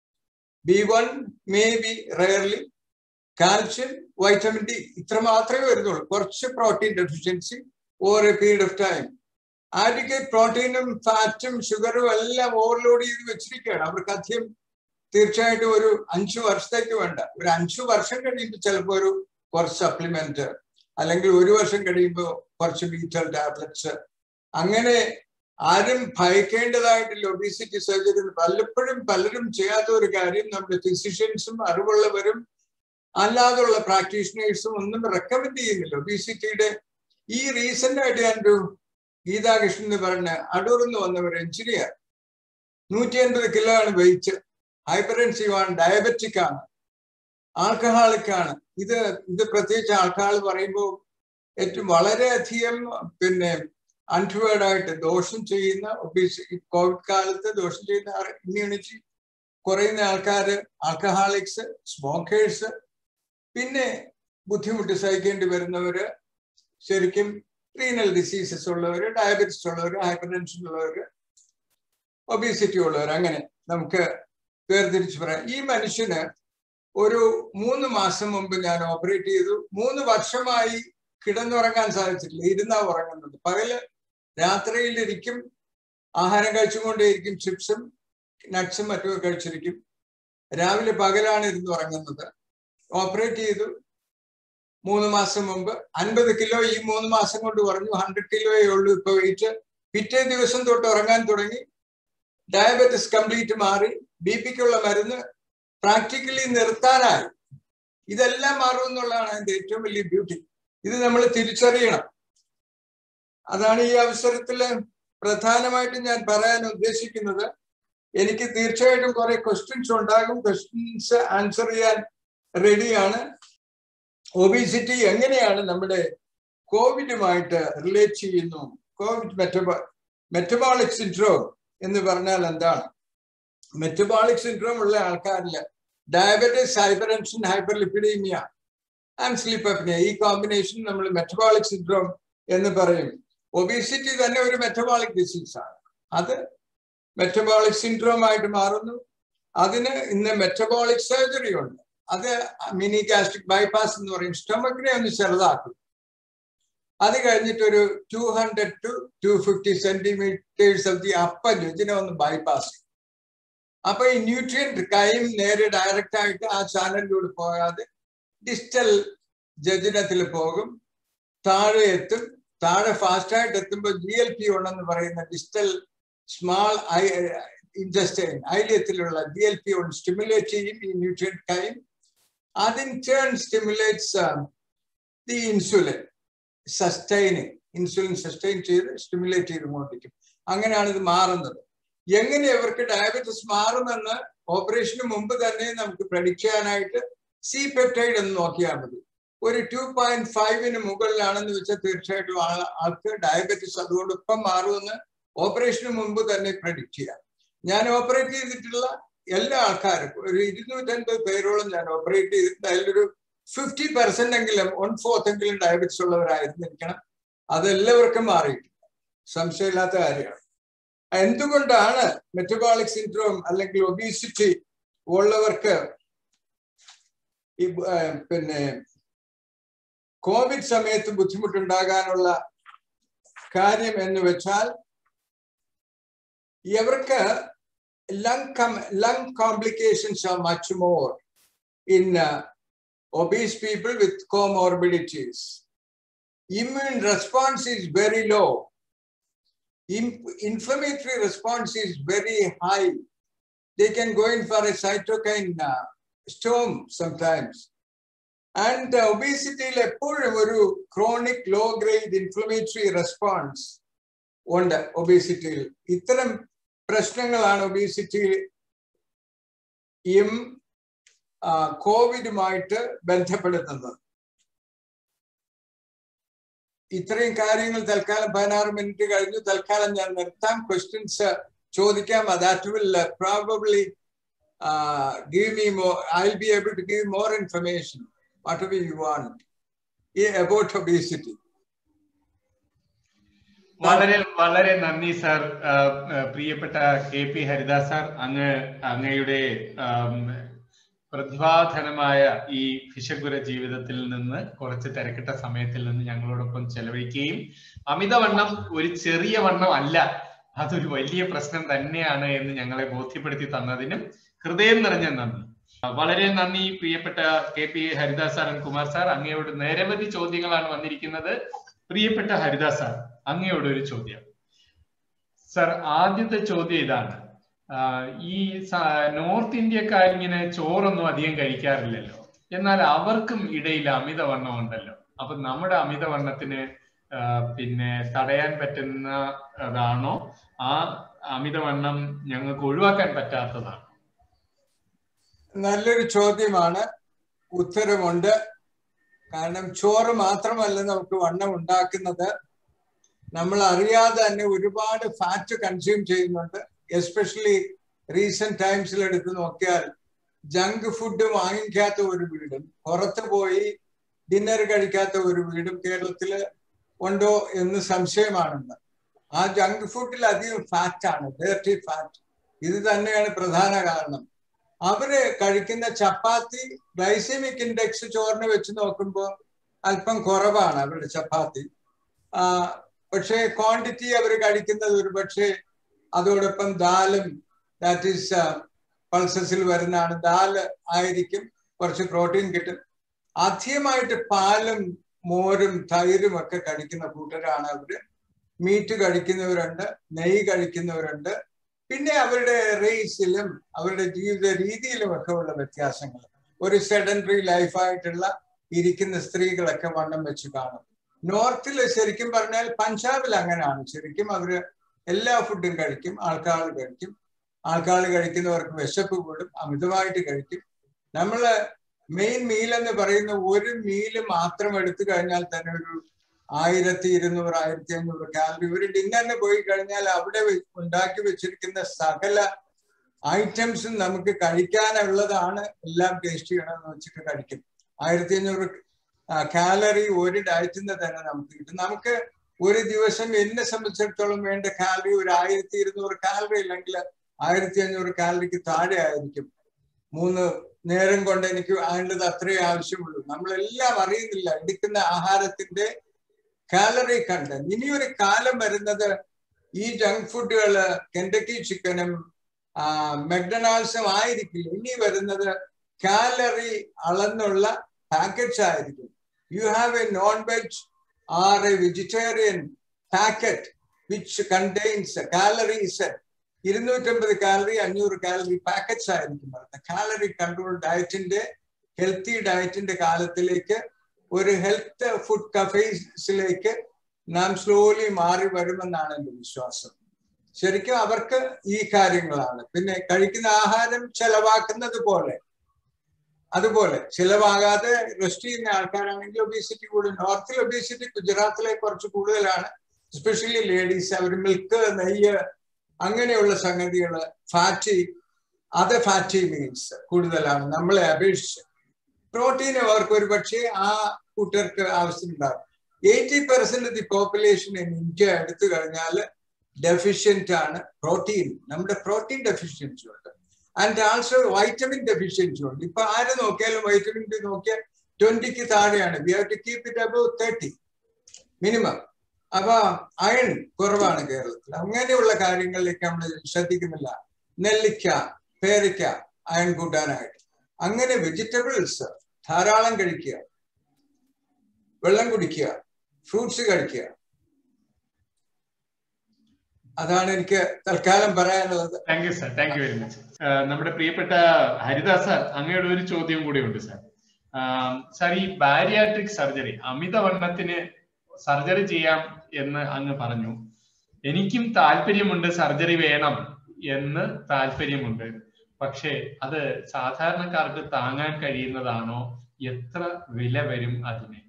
B one maybe rarely calcium vitamin D ഇത്ര മാത്രമേ വരുന്നുള്ളൂ കുറച്ച് protein deficiency over a period of time adequate പ്രോട്ടീനും ഫാറ്റും ഷുഗറും എല്ലാം ഓവർലോഡ് ചെയ്ത് വെച്ചിരിക്കുകയാണ് അവർക്ക് അധികം തീർച്ചയായിട്ടും ഒരു അഞ്ചു വർഷത്തേക്ക് വേണ്ട ഒരു അഞ്ചു വർഷം കഴിയുമ്പോൾ ചിലപ്പോൾ ഒരു കുറച്ച് സപ്ലിമെന്റ് അല്ലെങ്കിൽ ഒരു വർഷം കഴിയുമ്പോൾ കുറച്ച് ബീറ്റൽ ടാബ്ലറ്റ്സ് അങ്ങനെ ആരും ഭയക്കേണ്ടതായിട്ടില്ല ഒബീസിറ്റി സർജറി പലപ്പോഴും പലരും ചെയ്യാത്ത ഒരു കാര്യം നമ്മുടെ ഫിസിഷ്യൻസും അറിവുള്ളവരും അല്ലാതുള്ള പ്രാക്ടീഷണേഴ്സും ഒന്നും റെക്കമെൻഡ് ചെയ്യുന്നില്ല ഒബീസിറ്റിയുടെ ഈ റീസെന്റ് ആയിട്ട് ഞാനൊരു ഗീതാകൃഷ്ണൻ എന്ന് പറഞ്ഞ അടൂർ എന്ന് വന്ന ഒരു എഞ്ചിനീയർ നൂറ്റി അൻപത് കിലോ ആണ് വെയിറ്റ് ഹൈപ്പറൻസീവ് ആണ് ഡയബറ്റിക് ആണ് ആൽക്കഹാളിക് ആണ് ഇത് ഇത് പ്രത്യേകിച്ച് ആൽക്കഹാൾ പറയുമ്പോൾ ഏറ്റവും വളരെയധികം പിന്നെ അൺവേർഡ് ആയിട്ട് ദോഷം ചെയ്യുന്ന ഒബീസി കോവിഡ് കാലത്ത് ദോഷം ചെയ്യുന്ന ഇമ്മ്യൂണിറ്റി കുറയുന്ന ആൾക്കാർ ആൽക്കഹാളിക്സ് സ്മോക്കേഴ്സ് പിന്നെ ബുദ്ധിമുട്ട് സഹിക്കേണ്ടി വരുന്നവര് ശരിക്കും റീനൽ ഡിസീസസ് ഉള്ളവര് ഡയബറ്റിസ് ഉള്ളവര് ഹൈപ്പർ ടെൻഷൻ ഉള്ളവര് ഒബീസിറ്റി ഉള്ളവർ അങ്ങനെ നമുക്ക് വേർതിരിച്ച് പറയാം ഈ മനുഷ്യന് ഒരു മൂന്ന് മാസം മുമ്പ് ഞാൻ ഓപ്പറേറ്റ് ചെയ്തു മൂന്ന് വർഷമായി കിടന്നുറങ്ങാൻ സാധിച്ചിട്ടില്ല ഇരുന്നാ ഉറങ്ങുന്നത് പകല് രാത്രിയിലിരിക്കും ആഹാരം കഴിച്ചുകൊണ്ടേയിരിക്കും ചിപ്സും നട്ട്സും മറ്റും കഴിച്ചിരിക്കും രാവിലെ പകലാണ് ഇരുന്ന് ഉറങ്ങുന്നത് ഓപ്പറേറ്റ് ചെയ്തു മൂന്ന് മാസം മുമ്പ് അൻപത് കിലോ ഈ മൂന്ന് മാസം കൊണ്ട് കുറഞ്ഞു ഹൺഡ്രഡ് കിലോയേ ഉള്ളൂ ഇപ്പൊ വെയിറ്റ് പിറ്റേ ദിവസം തൊട്ട് ഉറങ്ങാൻ തുടങ്ങി ഡയബറ്റിസ് കംപ്ലീറ്റ് മാറി ബി പിക്കുള്ള മരുന്ന് പ്രാക്ടിക്കലി നിർത്താനായി ഇതെല്ലാം മാറും എന്നുള്ളതാണ് അതിന്റെ ഏറ്റവും വലിയ ബ്യൂട്ടി ഇത് നമ്മൾ തിരിച്ചറിയണം അതാണ് ഈ അവസരത്തിൽ പ്രധാനമായിട്ടും ഞാൻ പറയാൻ ഉദ്ദേശിക്കുന്നത് എനിക്ക് തീർച്ചയായിട്ടും കുറെ ക്വസ്റ്റ്യൻസ് ഉണ്ടാകും ക്വസ്റ്റ്യൻസ് ആൻസർ ചെയ്യാൻ റെഡിയാണ് ഒബീസിറ്റി എങ്ങനെയാണ് നമ്മുടെ കോവിഡുമായിട്ട് റിലേറ്റ് ചെയ്യുന്നു കോവിഡ് മെറ്റബോ മെറ്റബോളിക് സിൻഡ്രോം എന്ന് പറഞ്ഞാൽ എന്താണ് മെറ്റബോളിക് സിൻഡ്രോം ഉള്ള ആൾക്കാരിൽ diabetes hypertension hyperlipidemia and sleep apnea ഈ കോമ്പിനേഷൻ നമ്മൾ മെറ്റബോളിക് സിൻഡ്രോം എന്ന് പറയും ഒബീസിറ്റി തന്നെ ഒരു മെറ്റബോളിക് ഡിസീസ് ആണ് അത് മെറ്റബോളിക് സിൻഡ്രോം ആയിട്ട് മാറുന്നു അതിന് ഇന്ന് മെറ്റബോളിക് സർജറി ഉണ്ട് അത് മിനി ഗാസ്ട്രിക് ബൈപ്പാസ് എന്ന് പറയും സ്റ്റൊമക്കിനെ ഒന്ന് ചെറുതാക്കും അത് കഴിഞ്ഞിട്ട് ഒരു two hundred to two fifty centimetres of the upper ഇതിനെ ഒന്ന് ബൈപ്പാസ് ചെയ്യും അപ്പൊ ഈ ന്യൂട്രിയന്റ് കൈം നേരെ ഡയറക്റ്റ് ആയിട്ട് ആ ചാനലിലൂടെ പോകാതെ ഡിസ്റ്റൽ ജജനത്തിൽ പോകും താഴെ എത്തും താഴെ ഫാസ്റ്റ് ആയിട്ട് എത്തുമ്പോൾ ജി എൽ പി ഉണ്ടെന്ന് പറയുന്ന ഡിസ്റ്റൽ സ്മാൾ ഐ ഇൻറ്റസ്റ്റൈൻ ഐലിയത്തിലുള്ള ജി എൽ പി ഒന്ന് സ്റ്റിമുലേറ്റ് ചെയ്യും ഈ ന്യൂട്രിയൻ കൈം അതിൻ turn stimulates the insulin sustaining insulin sustain ചെയ്ത് സ്റ്റിമുലേറ്റ് ചെയ്ത് കൊണ്ടിരിക്കും അങ്ങനെയാണ് ഇത് മാറുന്നത് എങ്ങനെ ഇവർക്ക് ഡയബറ്റിസ് മാറുമെന്ന് ഓപ്പറേഷന് മുമ്പ് തന്നെ നമുക്ക് പ്രഡിക്ട് ചെയ്യാനായിട്ട് സി പെപ്റ്റൈഡ് എന്ന് നോക്കിയാൽ മതി ഒരു ടു പോയിന്റ് ഫൈവിന് മുകളിലാണെന്ന് വെച്ചാൽ തീർച്ചയായിട്ടും ആൾക്ക് ഡയബറ്റിസ് അതുകൊണ്ട് ഇപ്പം മാറുമെന്ന് ഓപ്പറേഷന് മുമ്പ് തന്നെ പ്രഡിക്ട് ചെയ്യാം ഞാൻ ഓപ്പറേറ്റ് ചെയ്തിട്ടുള്ള എല്ലാ ആൾക്കാരും ഒരു ഇരുന്നൂറ്റൻപത് പേരോളം ഞാൻ ഓപ്പറേറ്റ് ചെയ്തിട്ടുണ്ട് അതിലൊരു ഫിഫ്റ്റി പെർസെന്റ് എങ്കിലും വൺ ഫോർത്ത് എങ്കിലും ഡയബറ്റിസ് ഉള്ളവരായിരുന്നിരിക്കണം അതെല്ലാവർക്കും മാറിയിട്ടുണ്ട് സംശയമില്ലാത്ത കാര്യമാണ് എന്തുകൊണ്ടാണ് മെറ്റബോളിക് സിൻഡ്രോം അല്ലെങ്കിൽ ഒബീസിറ്റി ഉള്ളവർക്ക് ഈ പിന്നെ കോവിഡ് സമയത്ത് ബുദ്ധിമുട്ടുണ്ടാകാനുള്ള കാര്യം എന്ന് വെച്ചാൽ ഇവർക്ക് lung com- lung complications are much more in uh, obese people with comorbidities. Immune response is very low. In- inflammatory response is very high. They can go in for a cytokine uh, storm sometimes. And uh, obesity എപ്പോഴും ഒരു chronic low grade inflammatory response ഉണ്ട് ഒബേസിറ്റിയിൽ ഇത്തരം പ്രശ്നങ്ങളാണ് ഒബീസിറ്റിയും കോവിഡുമായിട്ട് ബന്ധപ്പെടുത്തുന്നത് ഇത്രയും കാര്യങ്ങൾ തൽക്കാലം പതിനാറ് minute കഴിഞ്ഞു തൽക്കാലം ഞാൻ നിർത്താം ക്വസ്റ്റ്യൻസ് ചോദിക്കാം that will probably give me more I will be able to give more information whatever you want about obesity വളരെ വളരെ നന്ദി സാർ പ്രിയപ്പെട്ട കെ പി ഹരിദാസ് സാർ അങ്ങ് അങ്ങയുടെ പ്രതിഭാധനമായ ഈ ഭിഷഗുര ജീവിതത്തിൽ നിന്ന് കുറച്ച് തിരക്കിട്ട സമയത്തിൽ നിന്ന് ഞങ്ങളോടൊപ്പം ചെലവഴിക്കുകയും അമിതവണ്ണം ഒരു ചെറിയ വണ്ണം അല്ല അതൊരു വലിയ പ്രശ്നം തന്നെയാണ് എന്ന് ഞങ്ങളെ ബോധ്യപ്പെടുത്തി തന്നതിനും ഹൃദയം നിറഞ്ഞ നന്ദി വളരെ നന്ദി പ്രിയപ്പെട്ട K P Haridas sir Kumar sir അങ്ങയോട് നിരവധി ചോദ്യങ്ങളാണ് വന്നിരിക്കുന്നത് പ്രിയപ്പെട്ട ഹരിദാസ് സാർ അങ്ങയോട് ഒരു ചോദ്യം സാർ ആദ്യത്തെ ചോദ്യം ഇതാണ് ഈ നോർത്ത് ഇന്ത്യക്കാരിങ്ങനെ ചോറൊന്നും അധികം കഴിക്കാറില്ലല്ലോ എന്നാൽ അവർക്കും ഇടയിൽ അമിതവണ്ണം ഉണ്ടല്ലോ അപ്പൊ നമ്മുടെ അമിതവണ്ണത്തിന് പിന്നെ തടയാൻ പറ്റുന്നതാണോ ആ അമിതവണ്ണം ഞങ്ങൾക്ക് ഒഴിവാക്കാൻ പറ്റാത്തതാണ് നല്ലൊരു ചോദ്യമാണ് ഉത്തരമുണ്ട് കാരണം ചോറ് മാത്രമല്ല നമുക്ക് വണ്ണം ഉണ്ടാക്കുന്നത് നമ്മൾ അറിയാതെ തന്നെ ഒരുപാട് ഫാറ്റ് കൺസ്യൂം ചെയ്യുന്നുണ്ട് എസ്പെഷ്യലി റീസെന്റ് ടൈംസിൽ എടുത്ത് നോക്കിയാൽ ജങ്ക് ഫുഡ് വാങ്ങിക്കാത്ത ഒരു വീടും പുറത്ത് പോയി ഡിന്നർ കഴിക്കാത്ത ഒരു വീടും കേരളത്തില് ഉണ്ടോ എന്ന് സംശയമാണെന്ന് ആ ജങ്ക് ഫുഡിൽ അധികം ഫാറ്റ് ആണ് ഡേർട്ടി ഫാറ്റ് ഇത് തന്നെയാണ് പ്രധാന കാരണം അവര് കഴിക്കുന്ന ചപ്പാത്തി ഗ്ലൈസമിക് ഇൻഡെക്സ് ചോറിന് വെച്ച് നോക്കുമ്പോൾ അല്പം കുറവാണ് അവരുടെ ചപ്പാത്തി പക്ഷേ ക്വാണ്ടിറ്റി അവർ കഴിക്കുന്നത് ഒരു പക്ഷേ അതോടൊപ്പം ദാലും ദാറ്റ് ഈസ് പൾസസിൽ വരുന്നതാണ് ദാല് ആയിരിക്കും കുറച്ച് പ്രോട്ടീൻ കിട്ടും അധികമായിട്ട് പാലും മോരും തൈരും ഒക്കെ കഴിക്കുന്ന കൂട്ടരാണ് അവര് മീറ്റ് കഴിക്കുന്നവരുണ്ട് നെയ്യ് കഴിക്കുന്നവരുണ്ട് പിന്നെ അവരുടെ റേസിലും അവരുടെ ജീവിത രീതിയിലും ഒക്കെ ഉള്ള വ്യത്യാസങ്ങൾ ഒരു സെഡൻഡറി ലൈഫായിട്ടുള്ള ഇരിക്കുന്ന സ്ത്രീകളൊക്കെ വണ്ണം വെച്ച് കാണും നോർത്തിൽ ശരിക്കും പറഞ്ഞാൽ പഞ്ചാബിൽ അങ്ങനെയാണ് ശരിക്കും അവര് എല്ലാ ഫുഡും കഴിക്കും ആൾക്കാർ കഴിക്കും ആൾക്കാർ കഴിക്കുന്നവർക്ക് വിശപ്പ് കൂടും അമിതമായിട്ട് കഴിക്കും നമ്മള് മെയിൻ മീൽ എന്ന് പറയുന്ന ഒരു മീല് മാത്രം എടുത്തു കഴിഞ്ഞാൽ തന്നെ ഒരു ആയിരത്തി ഇരുന്നൂറ് ആയിരത്തി അഞ്ഞൂറ് കാലറി ഒരു ഡിന്നറിന് പോയി കഴിഞ്ഞാൽ അവിടെ ഉണ്ടാക്കി വെച്ചിരിക്കുന്ന സകല ഐറ്റംസും നമുക്ക് കഴിക്കാനുള്ളതാണ് എല്ലാം ടേസ്റ്റ് ചെയ്യണമെന്ന് വെച്ചിട്ട് കഴിക്കും ആയിരത്തി അഞ്ഞൂറ് കാലറി ഒരു ഡയറ്റിൽ നിന്ന് തന്നെ നമുക്ക് കിട്ടും നമുക്ക് ഒരു ദിവസം എന്നെ സംബന്ധിച്ചിടത്തോളം വേണ്ട കാലറി ഒരു ആയിരത്തി ഇരുന്നൂറ് കാലറി അല്ലെങ്കിൽ ആയിരത്തി അഞ്ഞൂറ് കാലറിക്ക് താഴെ ആയിരിക്കും മൂന്ന് നേരം കൊണ്ട് എനിക്ക് വേണ്ടത് അത്രേ ആവശ്യമുള്ളൂ നമ്മളെല്ലാം അറിയുന്നില്ല എടുക്കുന്ന ആഹാരത്തിന്റെ കാലറി കണ്ടന്റ് ഇനിയൊരു കാലം വരുന്നത് ഈ ജങ്ക് ഫുഡുകള് കെൻഡക്കി ചിക്കനും മെക്ഡൊണാൾഡ്സും ആയിരിക്കില്ല ഇനി വരുന്നത് കാലറി അളന്നുള്ള പാക്കറ്റ്സ് ആയിരിക്കും you have a non veg or a vegetarian packet which contains calories ഇരുന്നൂറ്റമ്പത് കാലറി അഞ്ഞൂറ് കാലറി പാക്കറ്റ്സ് ആയിരിക്കും പറയുന്നത് കാലറി കൺട്രോൾ ഡയറ്റിന്റെ ഹെൽത്തി ഡയറ്റിന്റെ കാലത്തിലേക്ക് ഒരു ഹെൽത്ത് ഫുഡ് കഫേസിലേക്ക് നാം സ്ലോലി മാറി വരുമെന്നാണ് എൻ്റെ വിശ്വാസം ശരിക്കും അവർക്ക് ഈ കാര്യങ്ങളാണ് പിന്നെ കഴിക്കുന്ന ആഹാരം ചെലവാക്കുന്നത് പോലെ അതുപോലെ ചിലവാകാതെ റെസ്റ്റ് ചെയ്യുന്ന ആൾക്കാരാണെങ്കിൽ ഒബീസിറ്റി കൂടും നോർത്തിൽ ഒബീസിറ്റി ഗുജറാത്തിലെ കുറച്ച് കൂടുതലാണ് എസ്പെഷ്യലി ലേഡീസ് അവർ മിൽക്ക് നെയ്യ് അങ്ങനെയുള്ള സംഗതികൾ ഫാറ്റി അത് ഫാറ്റി മീൻസ് കൂടുതലാണ് നമ്മളെ അപേക്ഷിച്ച് പ്രോട്ടീൻ അവർക്ക് ഒരു പക്ഷേ ആ കൂട്ടർക്ക് ആവശ്യമുണ്ടാകും eighty percent the population in India എടുത്തു കഴിഞ്ഞാൽ ഡെഫിഷ്യന്റ് ആണ് പ്രോട്ടീൻ നമ്മുടെ പ്രോട്ടീൻ ഡെഫിഷ്യൻസി ഉണ്ട് ആൻഡ് ആൾസോ വൈറ്റമിൻ ഡെഫിഷ്യൻസി ഉണ്ട് ഇപ്പൊ ആര് നോക്കിയാലും വൈറ്റമിൻ ഡി നോക്കിയാൽ ട്വന്റിക്ക് താഴെയാണ് we have to keep it above thirty minimum അപ്പൊ അയൺ കുറവാണ് കേരളത്തിൽ അങ്ങനെയുള്ള കാര്യങ്ങളിലേക്ക് നമ്മൾ ശ്രദ്ധിക്കുന്നില്ല നെല്ലിക്ക പേരയ്ക്ക അയൺ കൂട്ടാനായിട്ട് അങ്ങനെ വെജിറ്റബിൾസ് ധാരാളം കഴിക്കുക വെള്ളം കുടിക്കുക ഫ്രൂട്ട്സ് കഴിക്കുക അതാണ് എനിക്ക് തൽക്കാലം പറയാനുള്ളത് thank you sir thank you very much നമ്മുടെ പ്രിയപ്പെട്ട ഹരിദാസ് സാർ അങ്ങയുടെ ഒരു ചോദ്യം കൂടി ഉണ്ട് സാർ സാർ ഈ ബാരിയാട്രിക് സർജറി അമിതവണ്ണത്തിന് സർജറി ചെയ്യാം എന്ന് അങ്ങ് പറഞ്ഞു എനിക്കും താല്പര്യമുണ്ട് സർജറി വേണം എന്ന് താല്പര്യമുണ്ട് പക്ഷേ അത് സാധാരണക്കാർക്ക് താങ്ങാൻ കഴിയുന്നതാണോ എത്ര വില വരും അതിന്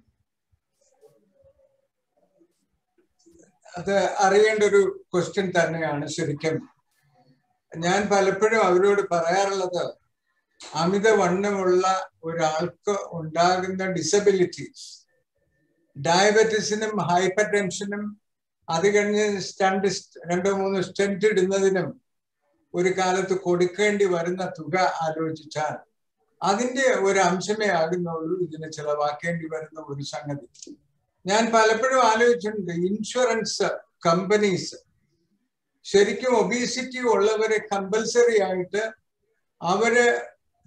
അത് അറിയേണ്ട ഒരു ക്വസ്റ്റ്യൻ തന്നെയാണ് ശരിക്കും ഞാൻ പലപ്പോഴും അവരോട് പറയാറുള്ളത് അമിതവണ്ണമുള്ള ഒരാൾക്ക് ഉണ്ടാകുന്ന ഡിസബിലിറ്റീസ് ഡയബറ്റീസിനും ഹൈപ്പർ ടെൻഷനും അത് കഴിഞ്ഞ് സ്റ്റണ്ട് രണ്ടോ മൂന്നോ സ്റ്റെന്റ് ഇടുന്നതിനും ഒരു കാലത്ത് കൊടുക്കേണ്ടി വരുന്ന തുക ആലോചിച്ചാൽ അതിന്റെ ഒരു അംശമേ ആകുന്നുള്ളൂ ഇതിന് ചിലവാക്കേണ്ടി വരുന്ന ഒരു സംഗതി ഞാൻ പലപ്പോഴും ആലോചിച്ചിട്ടുണ്ട് ഇൻഷുറൻസ് കമ്പനീസ് ശരിക്കും ഒബീസിറ്റി ഉള്ളവരെ കമ്പൽസറി ആയിട്ട് അവര്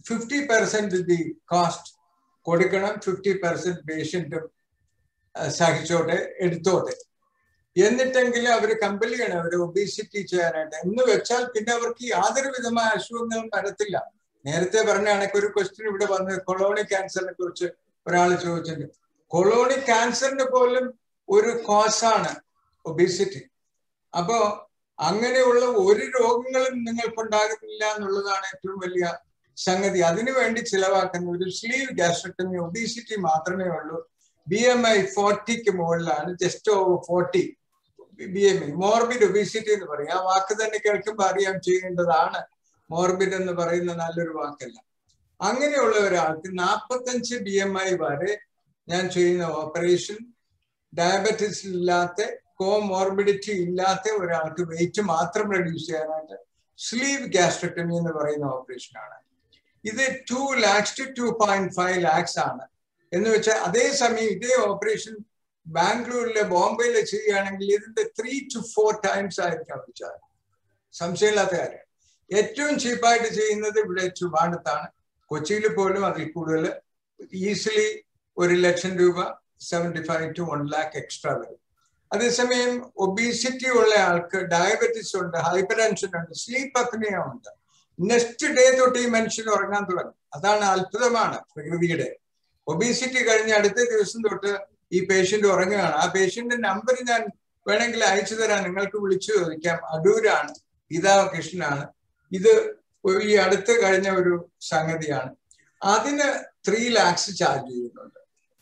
ഫിഫ്റ്റി പെർസെന്റ് ദി കോസ്റ്റ് കൊടുക്കണം ഫിഫ്റ്റി പെർസെന്റ് പേഷ്യന്റും സഹിച്ചോട്ടെ എടുത്തോട്ടെ എന്നിട്ടെങ്കിലും അവർ കമ്പൽ ചെയ്യണം അവർ ഒബീസിറ്റി ചെയ്യാനായിട്ട് എന്ന് വെച്ചാൽ പിന്നെ അവർക്ക് യാതൊരു വിധമായ അസുഖങ്ങളും വരത്തില്ല നേരത്തെ പറഞ്ഞ കണക്ക് ഒരു ക്വസ്റ്റ്യൻ ഇവിടെ വന്നത് കൊളോണിക് ക്യാൻസറിനെ കുറിച്ച് ഒരാൾ ചോദിച്ചിട്ടുണ്ട് കൊളോണിക് ക്യാൻസറിന് പോലും ഒരു കോസാണ് ഒബീസിറ്റി അപ്പോ അങ്ങനെയുള്ള ഒരു രോഗങ്ങളും നിങ്ങൾക്കുണ്ടാകുന്നില്ല എന്നുള്ളതാണ് ഏറ്റവും വലിയ സംഗതി അതിനു വേണ്ടി ചിലവാക്കുന്ന ഒരു സ്ലീവ് ഗ്യാസ്ട്രക്ടമി ഒബീസിറ്റി മാത്രമേ ഉള്ളൂ ബി എം ഐ ഫോർട്ടിക്ക് മുകളിലാണ് just over forty B M I morbid obesity എന്ന് പറയും ആ വാക്ക് തന്നെ കേൾക്കുമ്പോൾ അറിയാൻ ചെയ്യേണ്ടതാണ് മോർബിഡ് എന്ന് പറയുന്ന നല്ലൊരു വാക്കല്ല അങ്ങനെയുള്ള ഒരാൾക്ക് നാൽപ്പത്തഞ്ച് ബി എം ഐ വരെ ഞാൻ ചെയ്യുന്ന ഓപ്പറേഷൻ ഡയബറ്റിസ് ഇല്ലാത്ത കോമോർബിഡിറ്റി ഇല്ലാത്ത ഒരാൾക്ക് വെയിറ്റ് മാത്രം റെഡ്യൂസ് ചെയ്യാനായിട്ട് സ്ലീവ് ഗ്യാസ്ട്രക്ടമി എന്ന് പറയുന്ന ഓപ്പറേഷൻ ആണ് ഇത് two lakhs to two point five lakhs ആണ് എന്ന് വെച്ചാൽ അതേസമയം ഇതേ ഓപ്പറേഷൻ ബാംഗ്ലൂരിലെ ബോംബെയിലെ ചെയ്യുകയാണെങ്കിൽ ഇതിന്റെ ത്രീ ടു ഫോർ ടൈംസ് ആയിരിക്കും അവർ ചാർജ് സംശയമില്ലാത്ത കാര്യം ഏറ്റവും ചീപ്പായിട്ട് ചെയ്യുന്നത് ഇവിടെ ചുവാണ്ടത്താണ് കൊച്ചിയിൽ പോലും അതിൽ കൂടുതൽ ഈസിലി ഒരു ലക്ഷം രൂപ seventy five to one lakh extra വരും അതേസമയം ഒബീസിറ്റി ഉള്ള ആൾക്ക് ഡയബറ്റിസ് ഉണ്ട് ഹൈപ്പർ ടെൻഷൻ ഉണ്ട് സ്ലീപ്പ് അപ്നിയ ഉണ്ട് നെക്സ്റ്റ് ഡേ തൊട്ട് ഈ മനുഷ്യൻ ഉറങ്ങാൻ തുടങ്ങും അതാണ് അത്ഭുതമാണ് പ്രകൃതിയുടെ ഒബീസിറ്റി കഴിഞ്ഞ അടുത്ത ദിവസം തൊട്ട് ഈ പേഷ്യന്റ് ഉറങ്ങുകയാണ് ആ പേഷ്യന്റ് നമ്പർ ഞാൻ വേണമെങ്കിൽ അയച്ചു തരാൻ നിങ്ങൾക്ക് വിളിച്ചു ചോദിക്കാം അടൂരാണ് പിതാവ് കൃഷ്ണനാണ് ഇത് ഈ അടുത്ത് കഴിഞ്ഞ ഒരു സംഗതിയാണ് അതിന് ത്രീ ലാക്സ് ചാർജ് ചെയ്യുന്നുണ്ട്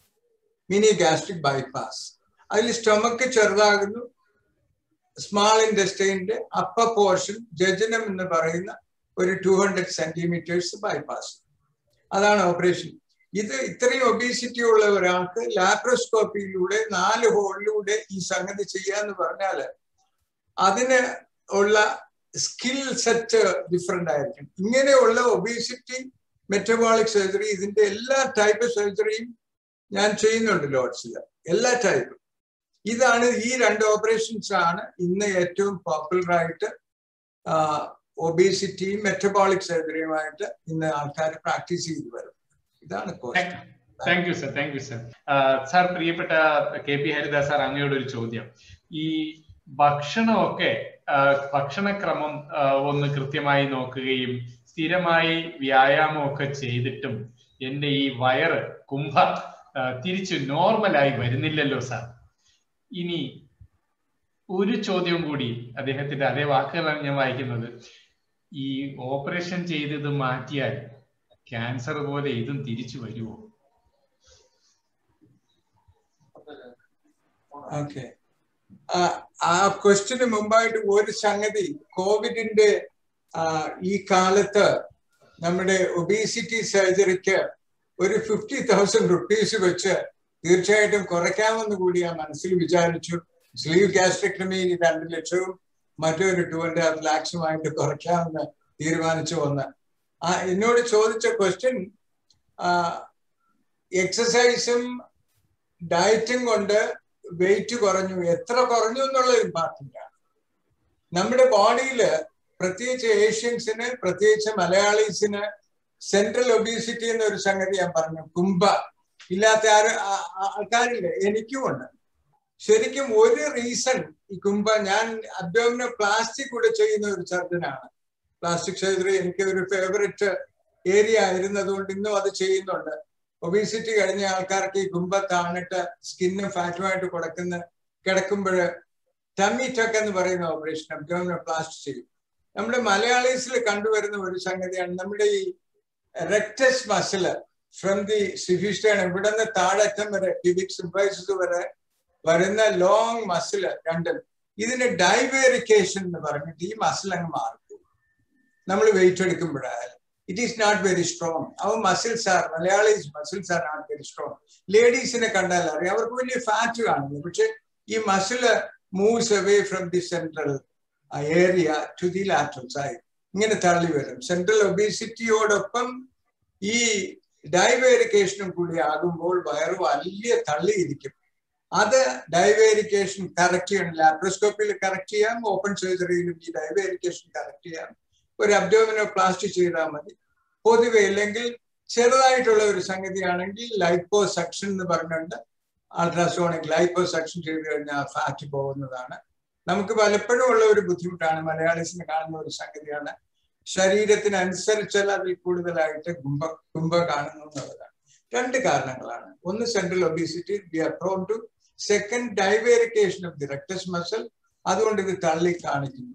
മിനി ഗാസ്ട്രിക് ബൈപ്പാസ് അതിൽ സ്റ്റൊമക്ക് ചെറുതാകുന്നു സ്മാൾ ഇൻഡസ്ട്രീന്റെ അപ്പർ പോർഷൻ ജജനം എന്ന് പറയുന്ന ഒരു ടു ഹൺഡ്രഡ് സെന്റിമീറ്റേഴ്സ് ബൈപ്പാസ് അതാണ് ഓപ്പറേഷൻ ഇത് ഇത്രയും ഒബീസിറ്റി ഉള്ള ഒരാൾക്ക് ലാപ്രോസ്കോപ്പിയിലൂടെ നാല് ഹോളിലൂടെ ഈ സംഗതി ചെയ്യാന്ന് പറഞ്ഞാല് അതിന് ഉള്ള സ്കിൽ സെറ്റ് ഡിഫറെന്റ് ആയിരിക്കും ഇങ്ങനെയുള്ള ഒബീസിറ്റി മെറ്റബോളിക് സർജറി ഇതിന്റെ എല്ലാ ടൈപ്പ് സർജറിയും ഞാൻ ചെയ്യുന്നുണ്ട് ലോഡ്സിൽ എല്ലാ ടൈപ്പും ഇതാണ് ഈ രണ്ട് ഓപ്പറേഷൻസ് ആണ് ഇന്ന് ഏറ്റവും പോപ്പുലർ ആയിട്ട് ഒബീസിറ്റിയും മെറ്റബോളിക് സർജറിയുമായിട്ട് ഇന്ന് ആൾക്കാർ പ്രാക്ടീസ് ചെയ്തു വരും ഇതാണ് thank you sir thank you sir sir പ്രിയപ്പെട്ട കെ പി ഹരിദാസ് സാർ അങ്ങയോട് ഒരു ചോദ്യം ഈ ഭക്ഷണമൊക്കെ ഭക്ഷണക്രമം ഒന്ന് കൃത്യമായി നോക്കുകയും സ്ഥിരമായി വ്യായാമമൊക്കെ ചെയ്തിട്ടും എന്റെ ഈ വയറ് കുംഭ തിരിച്ചു നോർമലായി വരുന്നില്ലല്ലോ സാർ ഇനി ഒരു ചോദ്യം കൂടി അദ്ദേഹത്തിന്റെ അതേ വാക്കുകളാണ് ഞാൻ വായിക്കുന്നത് ഈ ഓപ്പറേഷൻ ചെയ്തത് മാറ്റിയാൽ ക്യാൻസർ പോലെ ഇതും തിരിച്ചു വരുമോ ഓക്കെ ആ ക്വസ്റ്റിന് മുമ്പായിട്ട് ഒരു സംഗതി കോവിഡിന്റെ ഈ കാലത്ത് നമ്മുടെ ഒബീസിറ്റി സർജറിക്ക് ഒരു ഫിഫ്റ്റി തൗസൻഡ് റുപ്പീസ് വെച്ച് തീർച്ചയായിട്ടും കുറയ്ക്കാമെന്ന് കൂടി ഞാൻ മനസ്സിൽ വിചാരിച്ചു സ്ലീവ് ഗ്യാസ്ട്രിക്ടമി രണ്ട് ലക്ഷവും മറ്റൊരു ടു ആൻഡ് ഹാഫ് ലാക്സുമായിട്ട് കുറയ്ക്കാമെന്ന് തീരുമാനിച്ചു വന്ന് ആ എന്നോട് ചോദിച്ച ക്വസ്റ്റ്യൻ എക്സസൈസും ഡയറ്റും കൊണ്ട് വെയിറ്റ് കുറഞ്ഞു എത്ര കുറഞ്ഞു എന്നുള്ളത് ഇമ്പോർട്ടൻ്റ് ആണ് നമ്മുടെ ബോഡിയിൽ പ്രത്യേകിച്ച് ഏഷ്യൻസിന് പ്രത്യേകിച്ച് മലയാളീസിന് സെൻട്രൽ ഒബീസിറ്റി എന്നൊരു സംഗതി ഞാൻ പറഞ്ഞു കുംഭ ഇല്ലാത്ത ആര് ആൾക്കാരില്ല എനിക്കും ഉണ്ട് ശരിക്കും ഒരു റീസൺ ഈ കുംഭ ഞാൻ അബ്ഡോമിനോ പ്ലാസ്റ്റിക് കൂടെ ചെയ്യുന്ന ഒരു സർജനാണ് പ്ലാസ്റ്റിക് സർജറി എനിക്ക് ഒരു ഫേവററ്റ് ഏരിയ ആയിരുന്നതുകൊണ്ട് ഇന്നും അത് ചെയ്യുന്നുണ്ട് ഒബീസിറ്റി കഴിഞ്ഞ ആൾക്കാർക്ക് ഈ കുംഭ താണിട്ട് സ്കിന്നും ഫാറ്റുമായിട്ട് കൊടുക്കുന്ന കിടക്കുമ്പോൾ ടമ്മി ടക്ക് എന്ന് പറയുന്ന ഓപ്പറേഷൻ അബ്ഡോമിനോ പ്ലാസ്റ്റ് ചെയ്യും നമ്മുടെ മലയാളീസിൽ കണ്ടുവരുന്ന ഒരു സംഗതിയാണ് നമ്മുടെ ഈ rectus muscle from the xiphisternum ഇവിടെ നിന്ന് താഴറ്റം വരെ ക്യൂബിക് സിംബൈസസ് വരെ വരുന്ന ലോങ് മസില് രണ്ടും ഇതിന് ഡൈവേരിക്കേഷൻ എന്ന് പറഞ്ഞിട്ട് ഈ മസിൽ അങ്ങ് മാറും നമ്മൾ വെയിറ്റ് എടുക്കുമ്പോഴായാലും it is not very strong അവർ muscles are Malayalis muscles are not very strong ലേഡീസിനെ കണ്ടാൽ അറിയാം അവർക്ക് വലിയ ഫാറ്റ് കാണുന്നു പക്ഷെ ഈ muscle moves away from the central area to the lateral side ഇങ്ങനെ തള്ളി വരും സെൻട്രൽ ഒബീസിറ്റിയോടൊപ്പം ഈ ഡൈവേരിക്കേഷനും കൂടി ആകുമ്പോൾ വയറ് വലിയ തള്ളിയിരിക്കും അത് ഡൈവേരിക്കേഷൻ കറക്റ്റ് ചെയ്യണം ലാപ്രോസ്കോപ്പിയിൽ കറക്റ്റ് ചെയ്യാം ഓപ്പൺ സർജറിയിലും ഈ ഡൈവേരിക്കേഷൻ കറക്റ്റ് ചെയ്യാം ഒരു അബ്ഡോമിനോ പ്ലാസ്റ്റി ചെയ്താൽ മതി പൊതുവെ അല്ലെങ്കിൽ ചെറുതായിട്ടുള്ള ഒരു സംഗതിയാണെങ്കിൽ ലൈപ്പോ സെക്ഷൻ എന്ന് പറഞ്ഞുകൊണ്ട് അൾട്രാസോണിക് ലൈപ്പോ സെക്ഷൻ ചെയ്ത് കഴിഞ്ഞാൽ ഫാറ്റ് പോകുന്നതാണ് നമുക്ക് പലപ്പോഴും ഉള്ള ഒരു ബുദ്ധിമുട്ടാണ് മലയാളീസിന് കാണുന്ന ഒരു സംഗതിയാണ് ശരീരത്തിനനുസരിച്ചല്ല അതിൽ കൂടുതലായിട്ട് കുംഭ കുംഭ കാണുന്നു എന്നുള്ളതാണ് രണ്ട് കാരണങ്ങളാണ് ഒന്ന് central obesity we are prone to second divarication of the rectus muscle അതുകൊണ്ട് ഇത് തള്ളി കാണിക്കുന്നു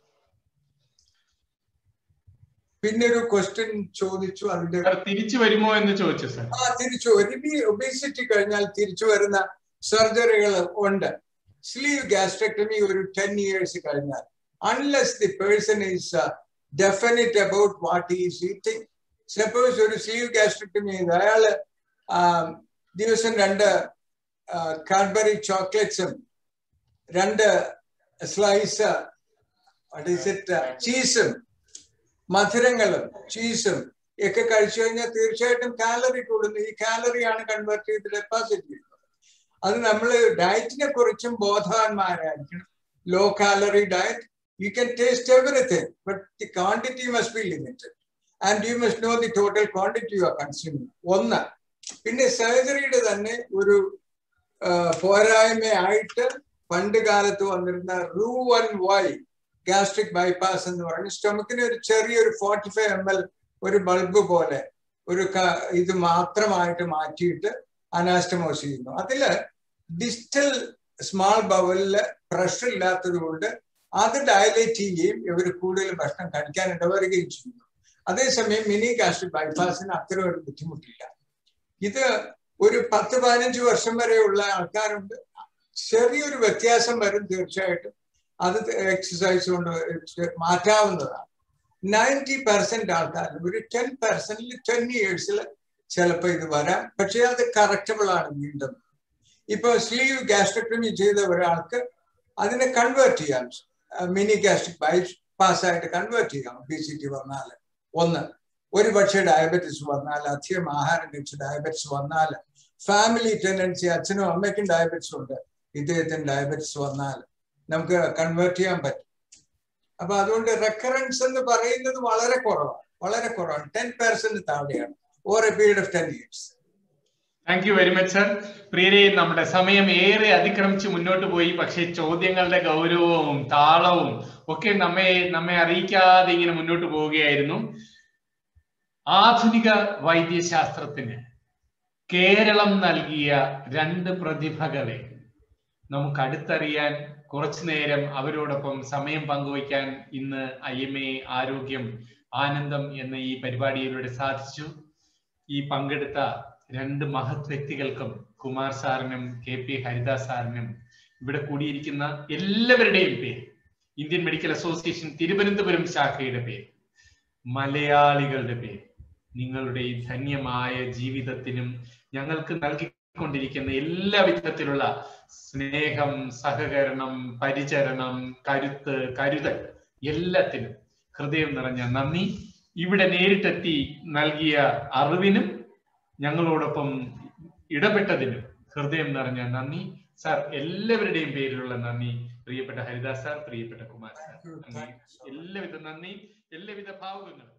പിന്നെ ഒരു ക്വസ്റ്റ്യൻ ചോദിച്ചു അതിന്റെ സർ തിരിച്ചു വരുമോ എന്ന് ചോദിച്ചു സർ ആ തിരിച്ചു ഒബീസിറ്റി കഴിഞ്ഞാൽ തിരിച്ചു വരുന്ന സർജറികൾ ഉണ്ട് സ്ലീവ് ഗ്യാസ്ട്രക്ടമി ഒരു ടെൻ ഇയേഴ്സ് കഴിഞ്ഞാൽ unless the person is definite about what is eating suppose ഒരു സ്ലീവ് ഗ്യാസ്ട്രക്ടമി ചെയ്ത് അയാള് ദിവസം രണ്ട് കാഡ്ബറി ചോക്ലേറ്റ്സും രണ്ട് സ്ലൈസ് ചീസും മധുരങ്ങളും ചീസും ഒക്കെ കഴിച്ചു കഴിഞ്ഞാൽ തീർച്ചയായിട്ടും കാലറി കൂടുന്നു ഈ കാലറിയാണ് കൺവേർട്ട് ചെയ്ത് ഡെപ്പോസിറ്റ് ചെയ്യുന്നത് അത് നമ്മൾ ഡയറ്റിനെ കുറിച്ചും ബോധവാന്മാരായിരിക്കണം low calorie diet you can taste everything but the quantity must be limited and you must know the total quantity you are consuming ഒന്ന് പിന്നെ സർജറിയുടെ തന്നെ ഒരു പോരായ്മയായിട്ട് പണ്ട് കാലത്ത് വന്നിരുന്ന റൂ വൺ വൈ ഗാസ്ട്രിക് ബൈപ്പാസ് എന്ന് പറഞ്ഞ് സ്റ്റൊമക്കിന് ഒരു ചെറിയൊരു ഫോർട്ടി ഫൈവ് എം എൽ ഒരു ബൾബ് പോലെ ഒരു ഇത് മാത്രമായിട്ട് മാറ്റിയിട്ട് അനാസ്റ്റമോസ് ചെയ്യുന്നു അതില് ഡിസ്റ്റൽ സ്മാൾ ബവലില് പ്രഷർ ഇല്ലാത്തത് കൊണ്ട് അത് ഡയലേറ്റ് ചെയ്യുകയും ഇവർ കൂടുതൽ ഭക്ഷണം കഴിക്കാൻ ഇടവരുകയും ചെയ്യുന്നു അതേസമയം മിനി ഗാസ്ട്രിക് ബൈപ്പാസിന് അത്ര ഒരു ബുദ്ധിമുട്ടില്ല ഇത് ഒരു പത്ത് പതിനഞ്ച് വർഷം വരെയുള്ള ആൾക്കാരുണ്ട് ചെറിയൊരു വ്യത്യാസം വരും തീർച്ചയായിട്ടും അത് എക്സസൈസ് കൊണ്ട് മാറ്റാവുന്നതാണ് നയൻറ്റി പെർസെന്റ് ആൾക്കാർ ഒരു ടെൻ പെർസെന്റിൽ ടെൻ ഇയേഴ്സിൽ ചിലപ്പോൾ ഇത് വരാം പക്ഷേ അത് കറക്റ്റബിൾ ആണ് വീണ്ടും ഇപ്പൊ സ്ലീവ് ഗാസ്ട്രക്ടമി ചെയ്ത ഒരാൾക്ക് അതിനെ കൺവേർട്ട് ചെയ്യാം മിനി ഗാസ്ട്രിക് ബൈപാസ് ആയിട്ട് കൺവേർട്ട് ചെയ്യാം ഒബിസിറ്റി വന്നാൽ ഒന്ന് ഒരു പക്ഷേ ഡയബറ്റിസ് വന്നാൽ അധികം ആഹാരം കഴിച്ച് ഡയബറ്റിസ് വന്നാൽ ഫാമിലി ടെൻഡൻസി അച്ഛനും അമ്മയ്ക്കും ഡയബറ്റിസ് ഉണ്ട് ഇദ്ദേഹത്തിന് ഡയബറ്റിസ് വന്നാൽ നമുക്ക് കൺവേർട്ട് ചെയ്യാൻ പറ്റും അപ്പൊ അതുകൊണ്ട് റെക്കറൻസ് എന്ന് പറയുന്നത് വളരെ കുറവാണ് വളരെ കുറവാണ് ടെൻ പെർസെന്റ് താഴെയാണ് over a period of ten years thank you very much sir പ്രിയരെ നമ്മുടെ സമയം ഏറെ അതിക്രമിച്ച് മുന്നോട്ട് പോയി പക്ഷേ ചോദ്യങ്ങളുടെ ഗൗരവവും താളവും ഒക്കെ നമ്മെ നമ്മെ അറിയിക്കാതെ ഇങ്ങനെ മുന്നോട്ട് പോവുകയായിരുന്നു ആധുനിക വൈദ്യശാസ്ത്രത്തിന് കേരളം നൽകിയ രണ്ട് പ്രതിഭകളെ നമുക്ക് അടുത്തറിയാൻ കുറച്ചു നേരം അവരോടൊപ്പം സമയം പങ്കുവയ്ക്കാൻ ഇന്ന് ഐ എം എ ആരോഗ്യം ആനന്ദം എന്ന ഈ പരിപാടിയിലൂടെ സാധിച്ചു ഈ പങ്കെടുത്ത രണ്ട് മഹത് വ്യക്തികൾക്കും കുമാർ സാറിനും കെ പി ഹരിദാസ് സാറിനും ഇവിടെ കൂടിയിരിക്കുന്ന എല്ലാവരുടെയും പേര് ഇന്ത്യൻ മെഡിക്കൽ അസോസിയേഷൻ തിരുവനന്തപുരം ശാഖയുടെ പേര് മലയാളികളുടെ പേര് നിങ്ങളുടെ ഈ ധന്യമായ ജീവിതത്തിനും ഞങ്ങൾക്ക് നൽകിക്കൊണ്ടിരിക്കുന്ന എല്ലാ വിധത്തിലുള്ള സ്നേഹം സഹകരണം പരിചരണം കരുത്ത് കരുതൽ എല്ലാത്തിനും ഹൃദയം നിറഞ്ഞ നന്ദി ഇവിടെ നേരിട്ടെത്തി നൽകിയ അറിവിനും ഞങ്ങളോടൊപ്പം ഇടപെട്ടതിനും ഹൃദയം നിറഞ്ഞ നന്ദി സാർ എല്ലാവരുടെയും പേരിലുള്ള നന്ദി പ്രിയപ്പെട്ട ഹരിദാസ് സാർ പ്രിയപ്പെട്ട കുമാർ സാർ എല്ലാവിധ നന്ദി എല്ലാവിധ ഭാവുകങ്ങളും